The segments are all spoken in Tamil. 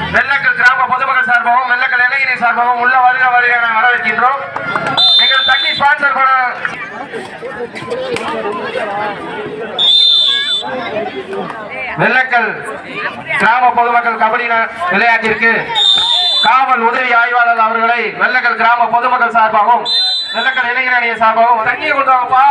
வெள்ளக்கல் கிராம பொதுமக்கள் சார்பாகவும் வெள்ளக்கல் இளைஞரை சார்பாகவும் உள்ள வருக வருக என வரவேற்கின்றோம் எங்கள் தண்ணி ஸ்பான்சர் பண்ண வெள்ளக்கல் கிராம பொதுமக்கள் கபடி ந- விளையாட்டிற்கு காவல் உதவி ஆய்வாளர் அவர்களை வெள்ளக்கல் கிராம பொதுமக்கள் சார்பாகவும் வெள்ளக்கல் இளைஞர் அணியை சார்பாகவும் தண்ணியை கொண்டு வாங்கப்பா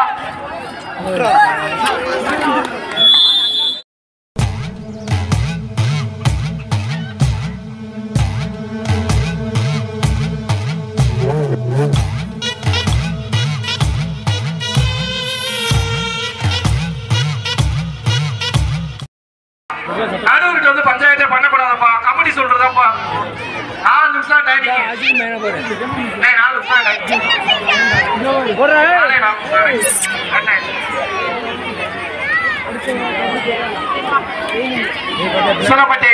நடுவர்கிட்ட வந்து பஞ்சாயத்தே பண்ணக்கூடாதப்பா கமிட்டி சொல்றதாப்பா நாலு நிமிஷம் டைமிங் நாலு நிமிஷம் டைமிங் நாலே நாலு நிமிஷம் அண்ணே. சுரப்பட்டி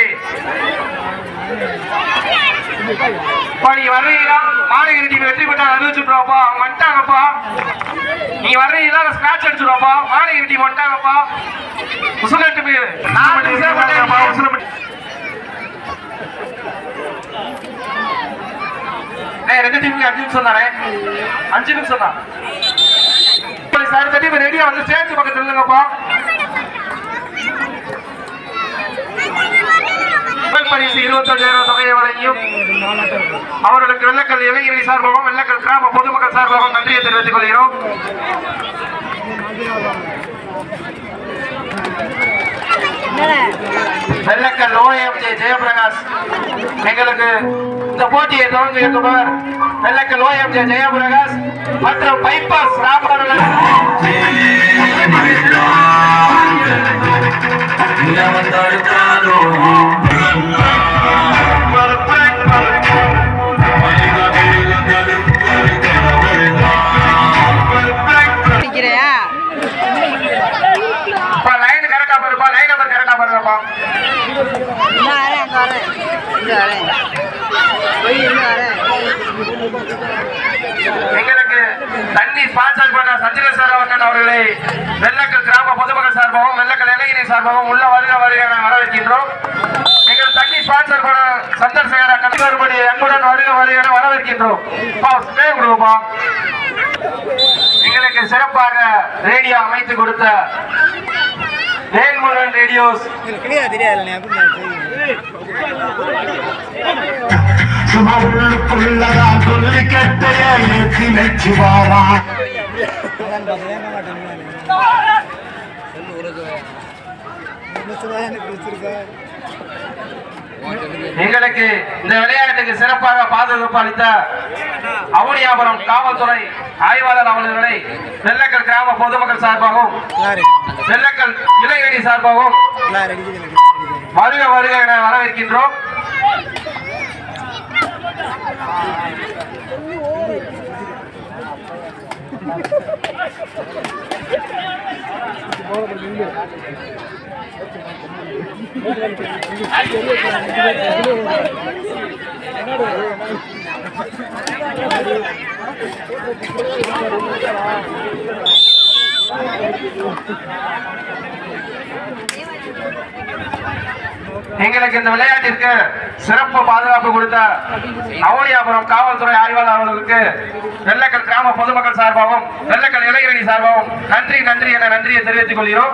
பா நீ வர்றீங்களா மாநகரி டீம் வெற்றி பெற்றா அறிவிச்சுடுவாப்பா அவங்க வந்துட்டாங்கப்பா நீ வர்றீங்களா ஸ்கிராட்ச் அடிச்சுடுவாப்பா மாநகரி டீம் வந்துட்டாங்கப்பா உசுலட்டு நாலு நிமிஷம் பண்ணேன்ப்பா, உசுலப்பட்டி ஏய், ரெண்டு டீமுக்கு அஞ்சு நிமிஷம் தானே அஞ்சு நிமிஷம் தான் சார் இந்த டீம் ரெடியா வந்து ஸ்டேஜ் பக்கத்துல இல்லைங்கப்பா முதல் பரிசு இருபத்தஞ்சாயிரம் தொகையை வழங்கியும் அவர்களுக்கு வெள்ளக்கல் இளைஞரணி சார்பாகவும் வெள்ளக்கல் கிராம பொதுமக்கள் சார்பாகவும் நன்றியை தெரிவித்துக் கொள்கிறோம் வெள்ளக்கல் ஓஎம் ஜே ஜெயபிரகாஷ் எங்களுக்கு இந்த போட்டியை தொடர்ந்து இயக்குபவர் வெள்ளக்கல் ஓஎம் ஜே ஜெயபிரகாஷ் மற்றும் பைபாஸ் ராமர்கள் நிக்கிறியா லைன் கரெக்டா பாருப்பா லைன் நம்பர் கரெக்டா பாருங்கப்பா இங்க வரேன் அங்க வரேன் இங்க வரேன் போய் இங்க வரேன் எங்களுக்கு தண்ணி ஸ்பான்சர் பண்ண சந்திர சரவணன் அவர்களை வெள்ளக்கல் கிராம பொதுமக்கள் சார்பாகவும் வெள்ளக்கல் இளைஞரை சார்பாகவும் உள்ள வருக வருக என வரவேற்கின்றோம் எங்கள் தண்ணி ஸ்பான்சர் பண்ண சந்திரசேகர கண்டிப்படி அன்புடன் வருக வருக என வரவேற்கின்றோம் பா, ஸ்டே கொடுங்கப்பா எங்களுக்கு சிறப்பாக ரேடியோ அமைத்து கொடுத்த வேல்முருகன் ரேடியோஸ் சுமவுள்ளுக்குள்ளதா சொல்லி கட்டைய ஏற்றி நச்சு வாரா எங்களுக்கு இந்த விளையாட்டுக்கு சிறப்பாக பாதுகாப்பு அளித்த அவனியாபுரம் காவல்துறை ஆய்வாளர் அவர்களை வெள்ளக்கல் கிராம பொதுமக்கள் சார்பாகவும் வெள்ளக்கல் இளைஞரணி சார்பாகவும் வருக வருக என வரவேற்கின்றோம் எங்களுக்கு இந்த விளையாட்டிற்கு சிறப்பு பாதுகாப்பு கொடுத்த அவனியாபுரம் காவல்துறை ஆய்வாளர் அவர்களுக்கு வெள்ளக்கல் கிராம பொதுமக்கள் சார்பாகவும் வெள்ளக்கல் இளைஞரணி சார்பாகவும் நன்றி நன்றி என நன்றியை தெரிவித்துக் கொள்கிறோம்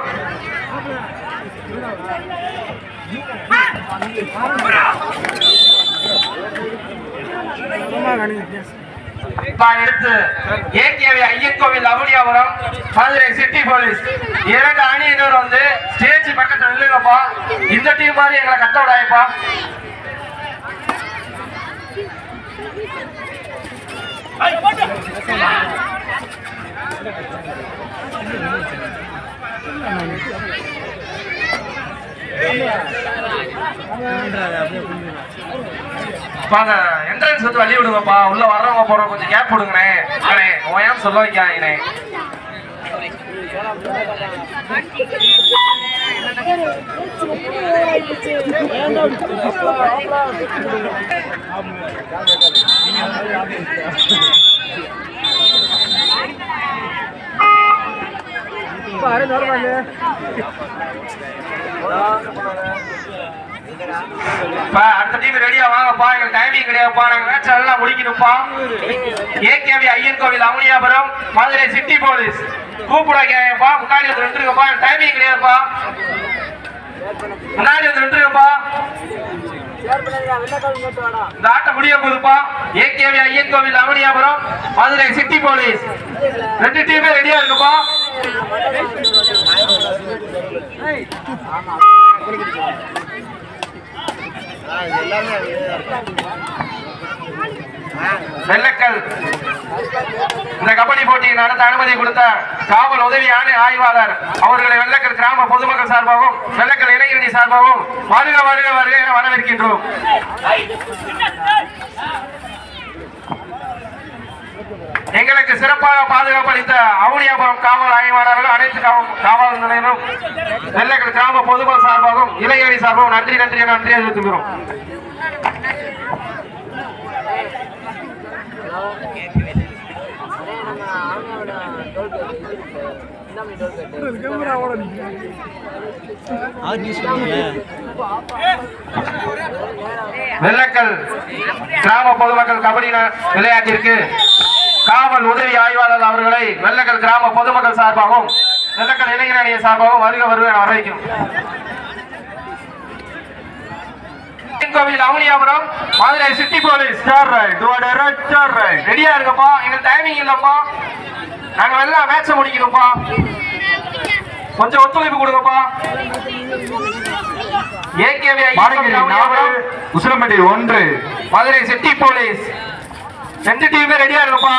இப்ப அடுத்து AKV Ayyan Kovil Avaniyapuram Madurai city police இரண்டு அணியினர் வந்து ஸ்டேஜ் பக்கத்துல நில்லுங்கப்பா இந்த டீம் மாதிரி எங்களை கட்ட விடாயப்பா வாங்க என்ட்ரன்ஸ் வந்து வழி விடுங்கப்பா உள்ள வர்றவங்க போறவங்க கொஞ்சம் கேப் விடுங்கண்ணே அண்ணே ஓயாம சொல்ல வைக்காங்கண்ணே பா, அடுத்த டீம் ரெடியா வாங்கப்பா எங்களுக்கு டைமிங் கிடையாதுப்பா நாங்க மேட்ச் எல்லாம் முடிக்கணும்ப்பா AKV Ayyan Kovil Amuniyapuram Madurai city police கூப்பிடாங்கப்பா முன்னாடி வந்து நின்றுங்கப்பா டைமிங் கிடையாதுப்பா முன்னாடி வந்து நின்றுங்கப்பா இந்த ஆட்டம் முடிய போகுதுப்பா AKV Ayyan Kovil Amuniyapuram Madurai city police ரெண்டு டீமே ரெடியா இருக்குப்பா வெள்ளக்கல் இந்த கபடி போட்டியை நடத்த அனுமதி கொடுத்த காவல் உதவி ஆணை ஆய்வாளர் அவர்களை வெள்ளக்கல் கிராம பொதுமக்கள் சார்பாகவும் வெள்ளக்கல் இளைஞரணி சார்பாகவும் வருக வருக வருக என வரவேற்கின்றோம் எங்களுக்கு சிறப்பாக பாதுகாப்பு அளித்த அவுனியாபுரம் காவல் ஆய்வாளர்கள் அனைத்து காவல் காவல் நிலையமும் வெள்ளக்கல் கிராம பொதுமக்கள் சார்பாகவும் இளைஞரணி சார்பாகவும் நன்றி நன்றி என நன்றி தெரிவித்துக்கிறோம் வெள்ளக்கல் கிராம பொதுமக்கள் கபடி ந- விளையாட்டிற்கு காவல் உதவி ஆய்வாளர் அவர்களை வெள்ளக்கல் கிராம பொதுமக்கள் சார்பாகவும் வெள்ளக்கல் இளைஞர் அணிய சார்பாகவும் வருக வருக என வரவேற்கிறோம் கோவில் அவனியாபுரம் மதுரை சிட்டி போலீஸ் ரெடியா இருக்கப்பா எங்களுக்கு டைமிங் இல்லப்பா நாங்க வெள்ளம் மேட்ச முடிக்கணும்ப்பா கொஞ்சம் ஒத்துழைப்பு கொடுங்கப்பா ஏகேவி மாடங்கிரி நாலு உசிலம்பட்டி ஒன்று மதுரை சிட்டி போலீஸ் ரெண்டு டீமே ரெடியா இருக்கப்பா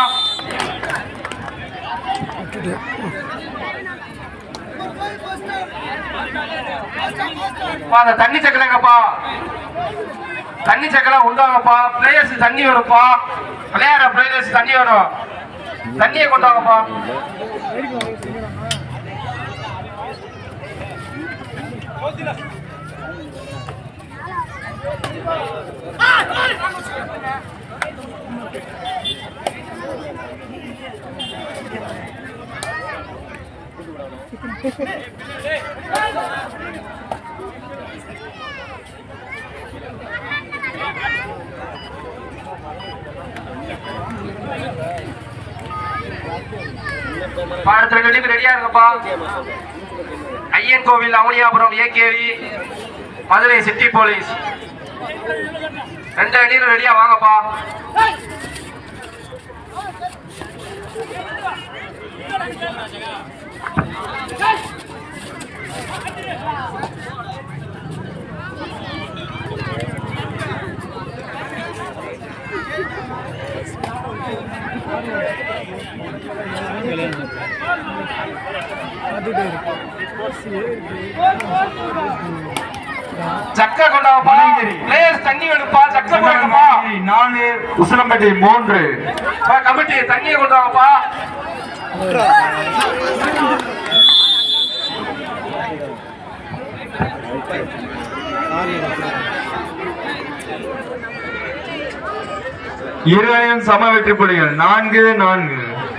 அப்பா, அந்த தண்ணி சக்கலங்கப்பா தண்ணி சக்கரம் உண்டாங்கப்பா பிளேயர்ஸ் தண்ணி வேணும்ப்பா விளையாடுற பிளேயர்ஸ் தண்ணி வேணும் தண்ணியை கொண்டாங்கப்பா அடுத்த ரெண்டு டீம் ரெடியா இருங்கப்பா Ayyan Kovil Avaniyapuram AKV Madurai city police ரெண்டு அணியும் ரெடியா வாங்கப்பா சக்க கொண்டாப்பா மணங்கிரி. பிளேயர்ஸ் தண்ணி வேணும்ப்பா சக்க போடுங்கப்பா மாடங்கிரி நாலு உசிலம்பட்டி மூன்று அப்பா, கமிட்டி தண்ணியை கொண்டு வாங்கப்பா இரு அணியும் சம வெற்றி புள்ளிகள் நான்கு நான்கு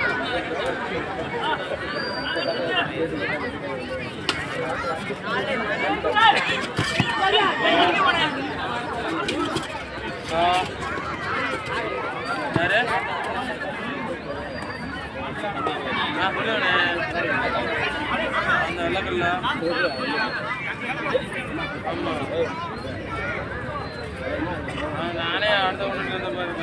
நானே அடுத்த ஒன்று இந்த மாதிரி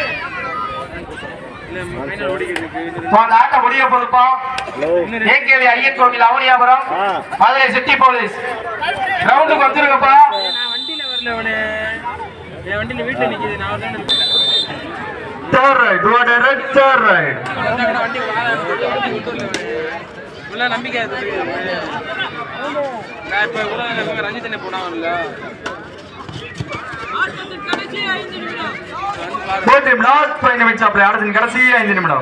இல்லை ஃபைனல் ஓடிக்கிட்டு இருக்கு இப்போ அந்த ஆட்டம் முடிய போதுப்பா AKV Ayyan Kovil Avaniyapuram Madurai city police கிரவுண்டுக்கு வந்துருங்கப்பா நான் வண்டியில வரல அவனே என் வண்டியில வீட்டுல நிக்குது நான் வரலன்னு இருக்கேன் third right what right third right வந்தா கூட வண்டி வாழ வண்டி கொடுத்துடல அவனே உள்ள நம்பிக்கை இருக்கு அவனே. நான் இப்ப கூட ரஞ்சித் அண்ணே போனாங்கல்ல வந்து பாரு போர் டீம் லாஸ்ட் ஃபைவ் நிமிஷம் அப்படி ஆடுறதுக்கு கடைசி ஐந்து நிமிடம்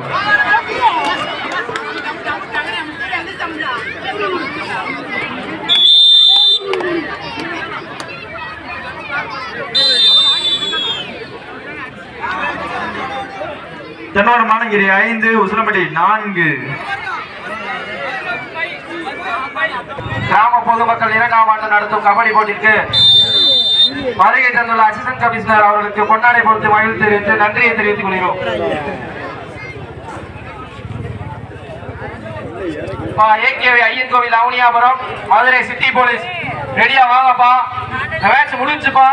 தென்னோட மானகிரி ஐந்து உசிலம்பட்டி நான்கு கிராம பொதுமக்கள் இரண்டாம் ஆண்டு நடத்தும் கபடி போட்டிக்கு வருகை தந்துள்ள அசிஸ்டன்ட் கமிஷனர் அவர்களுக்கு பொன்னாடை பொறுத்து மகிழ்ச்சி தெரிவித்து நன்றியை தெரிவித்துக் கொள்கிறோம் AKV Ayyan Kovil Avaniyapuram Madurai city police ரெடியா வாங்கப்பா இந்த மேட்ச் முடிஞ்சுப்பா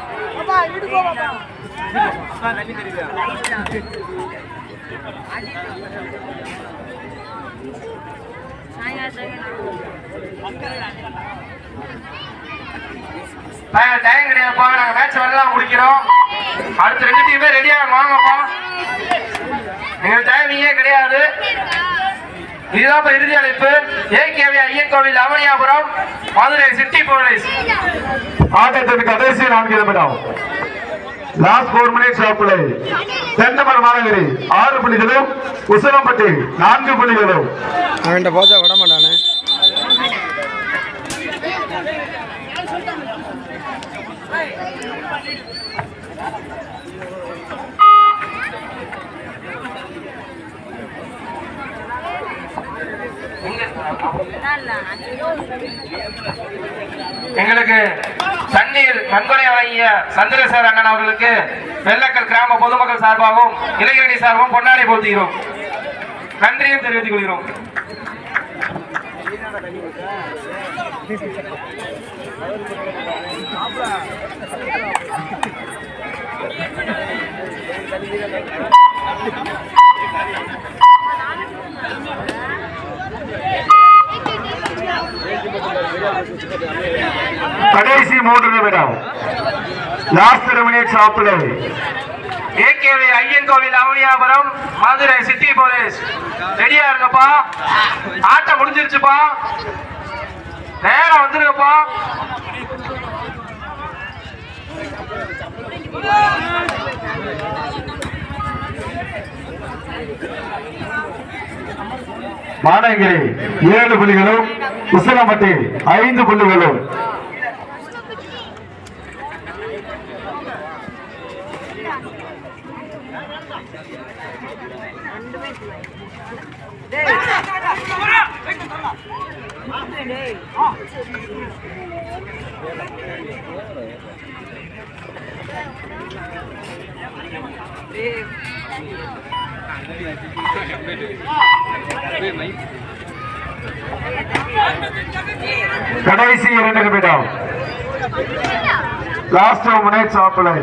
நாங்க டைம் கிடையாதுப்பா நாங்க மேட்ச் வரலாம் முடிக்கிறோம் அடுத்த ரெண்டு டீமே ரெடியா வாங்கப்பா எங்க டைமிங்கே கிடையாது இதுதான் இப்ப இறுதி அழைப்பு AKV Ayyan Kovil Avaniyapuram Madurai city police ஆட்டத்தின் கடைசி நான்கு நிமிடம் last four minutes of play Thennamar Managari ஆறு புள்ளிகளும் உசலம்பட்டி நான்கு புள்ளிகளும் அவன்கிட்ட போச்சா விட மாட்டானே எங்களுக்கு தண்ணீர் நன்கொடை வழங்கிய சந்திரசேகர் அண்ணன் அவர்களுக்கு வெள்ளக்கல் கிராம பொதுமக்கள் சார்பாகவும் இளைஞரணி சார்பாகவும் பொன்னாடை போர்த்துகிறோம் நன்றியும் தெரிவித்துக் கொள்கிறோம் கடைசி மூன்று நிமிடம் last minutes of play AKV Ayyan Kovil Avaniyapuram Madurai city police ரெடியா இருங்கப்பா ஆட்டம் முடிஞ்சிருச்சுப்பா நேரம் வந்துருங்கப்பா மாநகரி ஏழு புள்ளிகளும் உசலம்பட்டி ஐந்து புள்ளிகளும் கடைசி இரண்டு நிமிடம் last minutes of play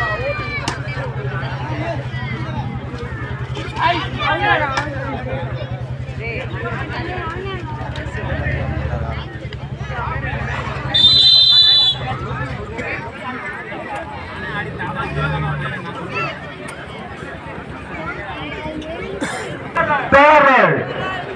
third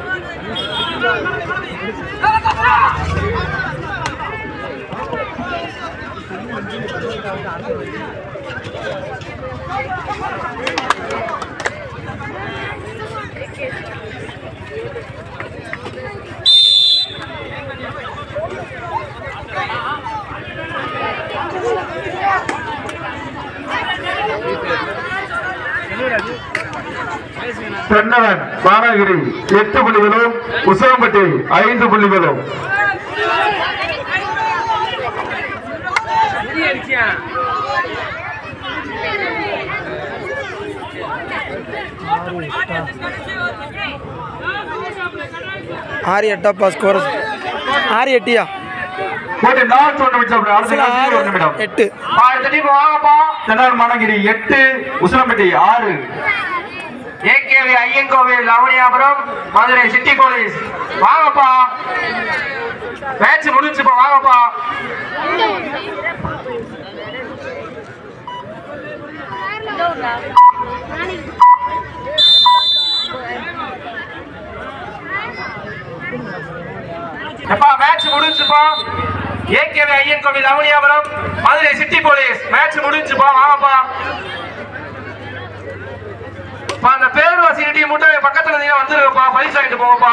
Thennavan Managari எட்டு புள்ளிகளும் உசலம்பட்டி ஐந்து புள்ளிகளும் ஆறு எட்டாப்பா ஸ்கோர் ஆறு எட்டியா போட்டு லாஸ்ட் ஒன்று நிமிஷம் அடுத்த ஆறு ஒரு நிமிடம் எட்டு பா, அடுத்த டீம் வாங்கப்பா தென்னவன் மாநகரி எட்டு உசலம்பட்டி ஆறு AKV Ayyan Kovil Lavaniyapuram Madurai city police வாங்கப்பா மேட்ச் முடிஞ்சுப்பா வாங்கப்பா எப்பா மேட்ச் முடிஞ்சுப்பா AKV Ayyan Kovil Lavaniyapuram Madurai city police match முடிஞ்சுப்பா வாங்கப்பா பா, அந்த பேர்வாசி டீம் மட்டும் பக்கத்துல இருந்தீங்கன்னா வந்துருங்கப்பா பரிசு வாங்கிட்டு போங்கப்பா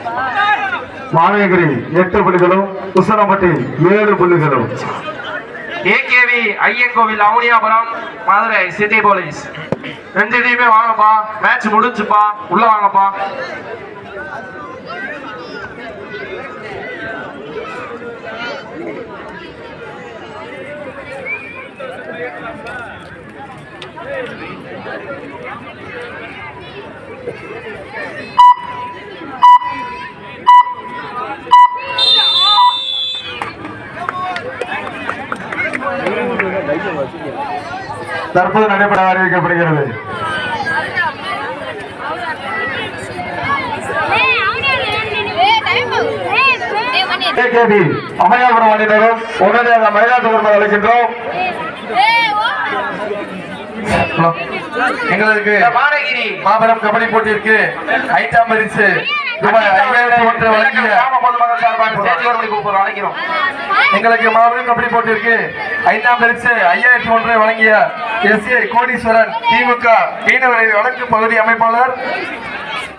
மாநகரி எட்டு புள்ளிகளும் உசலம்பட்டி ஏழு புள்ளிகளும் ஏகேவி ஐயன் கோவில் அவுனியாபுரம் மதுரை சிட்டி போலீஸ் ரெண்டு டீமே வாங்கப்பா மேட்ச் முடிஞ்சுப்பா உள்ள வாங்கப்பா தற்போது நடைபெற அறிவிக்கப்படுகிறது ஏகேபி அம்மையாபுரம் அணியினரும் உடனடியாக மயிலாடுதுறை அழைக்கின்றோம் எங்களுக்கு மாநகிரி மாபெரும் கபடி போட்டியிற்கு ஐந்தாம் பரிசு ரூபாய் ஐயாயிரத்தி ஒன்று வழங்கிய கிராம பொதுமக்கள் சார்பாக ஸ்டேஜ் வரும்படி கூப்பிடுறோம் அழைக்கிறோம் எங்களுக்கு மாபெரும் கபடி போட்டியிற்கு ஐந்தாம் பரிசு ஐயாயிரத்தி ஒன்றை வழங்கிய எஸ் ஏ கோடீஸ்வரன் திமுக மீனவரை வழக்கு பகுதி அமைப்பாளர்